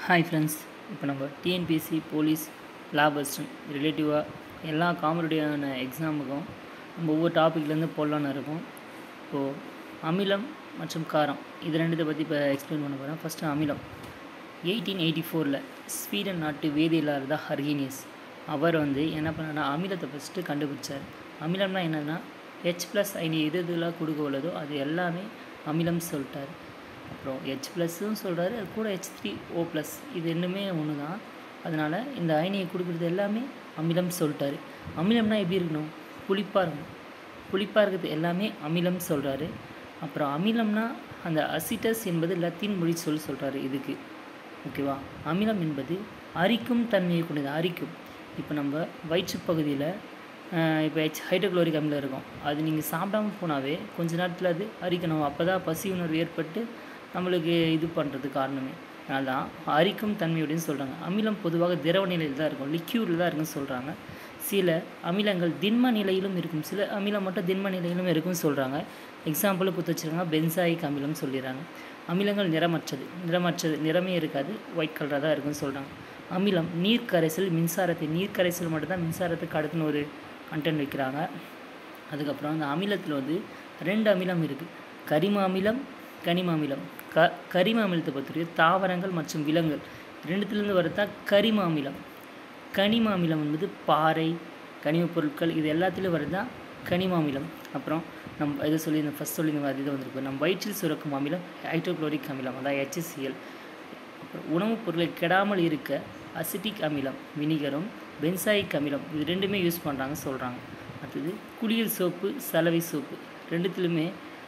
hi friends இப்போ நம்ம TNPSC police lab assistant ரிலேட்டிவாக எல்லா காம்படியான எக்ஸாமுக்கும் நம்ம ஒவ்வொரு டாப்பிக்லேருந்து போடலான்னு இருக்கோம் இப்போது அமிலம் மற்றும் காரம் இது ரெண்டுத்தை பற்றி இப்போ எக்ஸ்பிளைன் பண்ண போகிறேன் ஃபஸ்ட்டு அமிலம் எயிட்டீன் எயிட்டி ஃபோரில் ஸ்வீடன் நாட்டு வேதியியலாளர் தான் ஹர்கீனியஸ் அவர் வந்து என்ன பண்ணார்னா அமிலத்தை ஃபஸ்ட்டு கண்டுபிடிச்சார் அமிலம்னா என்னென்னா ஹெச் ப்ளஸ் அயனி எது எதுலாம் கொடுக்க உள்ளதோ அது எல்லாமே அமிலம் சொல்லிட்டார் அப்புறம் ஹெச் ப்ளஸ்ஸும் சொல்கிறாரு அது கூட ஹெச் த்ரீ ஓ ப்ளஸ் இது ரெண்டுமே ஒன்று தான் அதனால் இந்த அயனியை கொடுக்குறது எல்லாமே அமிலம் சொல்லிட்டாரு அமிலம்னா எப்படி இருக்கணும் புளிப்பாக இருக்கணும் புளிப்பாக இருக்கிறது எல்லாமே அமிலம் சொல்கிறாரு அப்புறம் அமிலம்னா அந்த அசிட்டஸ் என்பது லத்தீன் மொழி சொல் சொல்கிறாரு இதுக்கு ஓகேவா அமிலம் என்பது அரிக்கும் தன்மையை கொண்டது அரிக்கும் இப்போ நம்ம வயிற்றுப் பகுதியில் இப்போ ஹெச் ஹைட்ரோக்ளோரிக் அமிலம் இருக்கும் அது நீங்கள் சாப்பிடாம போனாவே கொஞ்ச நேரத்தில் அது அரிக்கணும் அப்போ தான் பசி உணர்வு ஏற்பட்டு நம்மளுக்கு இது பண்ணுறது காரணமே அதனால தான் அரிக்கும் தன்மையுடன் சொல்கிறாங்க அமிலம் பொதுவாக திரவ நிலையில் தான் இருக்கும் லிக்யூடில் தான் இருக்குன்னு சொல்கிறாங்க சில அமிலங்கள் திண்ம நிலையிலும் இருக்கும் சில அமிலம் மட்டும் திண்ம நிலையிலும் இருக்குன்னு சொல்கிறாங்க எக்ஸாம்பிள் கொடுத்து வச்சுருக்காங்க பென்சாயிக் அமிலம் சொல்லிடுறாங்க அமிலங்கள் நிறமற்றது நிறமற்றது நிறமே இருக்காது ஒயிட் கலராக தான் இருக்குன்னு சொல்கிறாங்க அமிலம் நீர் கரைசல் மின்சாரத்தை நீர் கரைசல் மட்டும்தான் மின்சாரத்துக்கு அடுத்துன்னு ஒரு கண்டென்ட் வைக்கிறாங்க அதுக்கப்புறம் அந்த அமிலத்தில் வந்து ரெண்டு அமிலம் இருக்குது கரிம அமிலம் கனிம அமிலம் க கரிம அமிலத்தை பொறுத்தவரைக்கும் தாவரங்கள் மற்றும் விலங்குகள் ரெண்டுத்துலேருந்து வரது தான் கரிம அமிலம் கனிம அமிலம் என்பது பாறை கனிமப் பொருட்கள் இது எல்லாத்துலேயும் வருது தான் கனிம அமிலம் அப்புறம் நம்ம இதை சொல்லி இந்த ஃபஸ்ட் சொல்லி இந்த இது வந்திருக்கு நம்ம வயிற்றில் சுரக்கும் அமிலம் ஹைட்ரோக்ளோரிக் அமிலம் அதான் ஹெச்சிசிஎல் அப்புறம் உணவுப் பொருளை கெடாமல் இருக்க அசிட்டிக் அமிலம் வினிகரும் பென்சாயிக் அமிலம் இது ரெண்டுமே யூஸ் பண்ணுறாங்க சொல்கிறாங்க அடுத்தது குளியல் சோப்பு சலவை சோப்பு ரெண்டுத்துலையுமே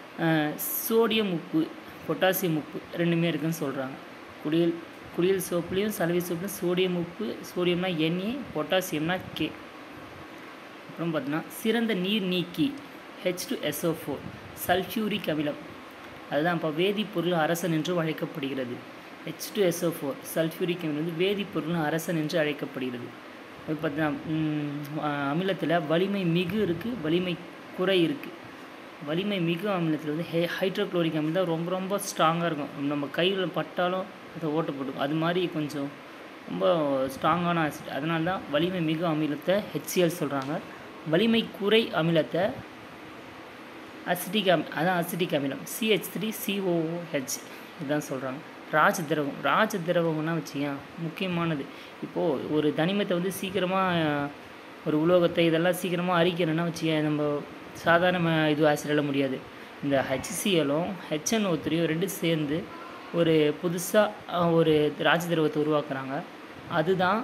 சோடியம் உப்பு பொட்டாசியம் உப்பு ரெண்டுமே இருக்குதுன்னு சொல்கிறாங்க குளியல் குளியல் சோப்புலேயும் சலவை சோப்புலையும் சோடியம் உப்பு சோடியம்னா என்ஏ பொட்டாசியம்னா கே அப்புறம் பார்த்தீங்கன்னா சிறந்த நீர் நீக்கி H two SO four sulphuric அமிலம் அதுதான் இப்போ வேதிப்பொருள் அரசன் என்று அழைக்கப்படுகிறது H two SO four sulphuric அமிலம் வந்து வேதிப்பொருள் அரசன் என்று அழைக்கப்படுகிறது அது பார்த்தீங்கன்னா அமிலத்தில் வலிமை மிகு இருக்குது வலிமை குறை இருக்குது வலிமை மிகு அமிலத்தில் வந்து ஹை ஹைட்ரோக்ளோரிக் அமிலம் தான் ரொம்ப ரொம்ப ஸ்ட்ராங்காக இருக்கும் நம்ம கையில் பட்டாலும் அதை ஓட்ட போட்டுக்கும் அது மாதிரி கொஞ்சம் ரொம்ப ஸ்ட்ராங்கான ஆசிட் அதனால தான் வலிமை மிகு அமிலத்தை ஹெச்சிஎல் சொல்கிறாங்க வலிமை குறை அமிலத்தை அசிட்டிக் அமி அதான் அசிட்டிக் அமிலம் சிஹெச் த்ரீ சிஓஓஹெச் இதுதான் சொல்கிறாங்க ராஜ திரவம் ராஜ திரவம்னா வச்சுக்கேன் முக்கியமானது இப்போது ஒரு தனிமத்தை வந்து சீக்கிரமாக ஒரு உலோகத்தை இதெல்லாம் சீக்கிரமாக அரிக்கணும்னா வச்சுக்கேன் நம்ம சாதாரண இது ஆசிரியல முடியாது இந்த ஹெச்சிசிஎலும் ஹெச்என் த்ரீயும் ரெண்டு சேர்ந்து ஒரு புதுசாக ஒரு ராஜ திரவத்தை உருவாக்குறாங்க அதுதான்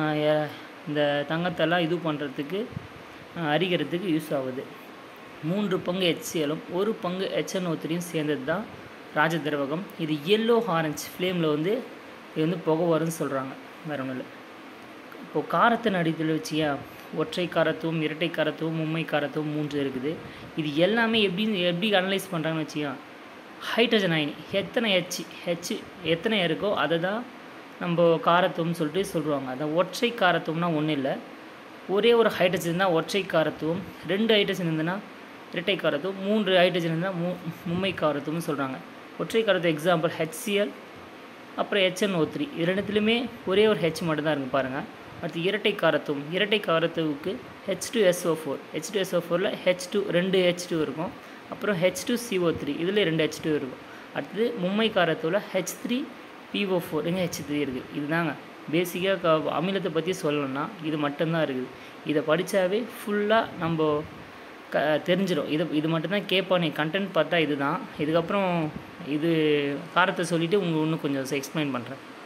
இந்த தங்கத்தெல்லாம் இது பண்ணுறதுக்கு அரிக்கிறதுக்கு யூஸ் ஆகுது மூன்று பங்கு ஹெச்சிஎலும் ஒரு பங்கு ஹெச்என் த்ரீயும் சேர்ந்தது தான் ராஜ திரவகம் இது எல்லோ ஆரஞ்ச் ஃப்ளேமில் வந்து இது வந்து புகை வரும்னு சொல்கிறாங்க வேற ஒன்றும் இல்லை இப்போது காரத்தின் அடித்தில் வச்சியா ஒற்றை காரத்துவம் இரட்டை காரத்துவம் மும்மை காரத்துவம் மூன்று இருக்குது இது எல்லாமே எப்படி எப்படி அனலைஸ் பண்ணுறாங்கன்னு வச்சியா ஹைட்ரஜன் அயனி எத்தனை ஹெச் ஹெச் எத்தனை இருக்கோ அதை தான் நம்ம காரத்துவம்னு சொல்லிட்டு சொல்லுவாங்க அதான் ஒற்றை காரத்துவம்னா ஒன்றும் இல்லை ஒரே ஒரு ஹைட்ரஜன் தான் ஒற்றை காரத்துவம் ரெண்டு ஹைட்ரஜன் இருந்ததுன்னா இரட்டை காரத்துவம் மூன்று ஹைட்ரஜன் இருந்தால் மூ மும்மை காரத்துவம்னு சொல்கிறாங்க ஒற்றை காரத்துவம் எக்ஸாம்பிள் ஹெச்சிஎல் அப்புறம் ஹெச்என் ஓ த்ரீ இது ரெண்டுத்துலையுமே ஒரே ஒரு ஹெச் மட்டும் தான் இருக்குது பாருங்கள் அடுத்து இரட்டை காரத்துவம் இரட்டை காரத்துவுக்கு H two SO four H two SO ஃபோரில் ஹெச் டூ ரெண்டு ஹெச் டூ இருக்கும் அப்புறம் ஹெச் டூ சிஓ த்ரீ இதில் ரெண்டு ஹெச் டூ இருக்கும் அடுத்தது மும்மை காரத்துவில் ஹெச் த்ரீ பிஓ ஃபோர் இங்கே ஹெச் த்ரீ இருக்குது இதுதாங்க பேசிக்காக க அமிலத்தை பற்றி சொல்லணும்னா இது மட்டும்தான் இருக்குது இதை படித்தாவே ஃபுல்லாக நம்ம க தெரிஞ்சிடும் இது இது மட்டும்தான் கேட்பானே கண்டென்ட் பார்த்தா இதுதான் இதுக்கப்புறம் இது காரத்தை சொல்லிவிட்டு உங்களுக்கு இன்னும் கொஞ்சம் எக்ஸ்பிளைன் பண்ணுறேன்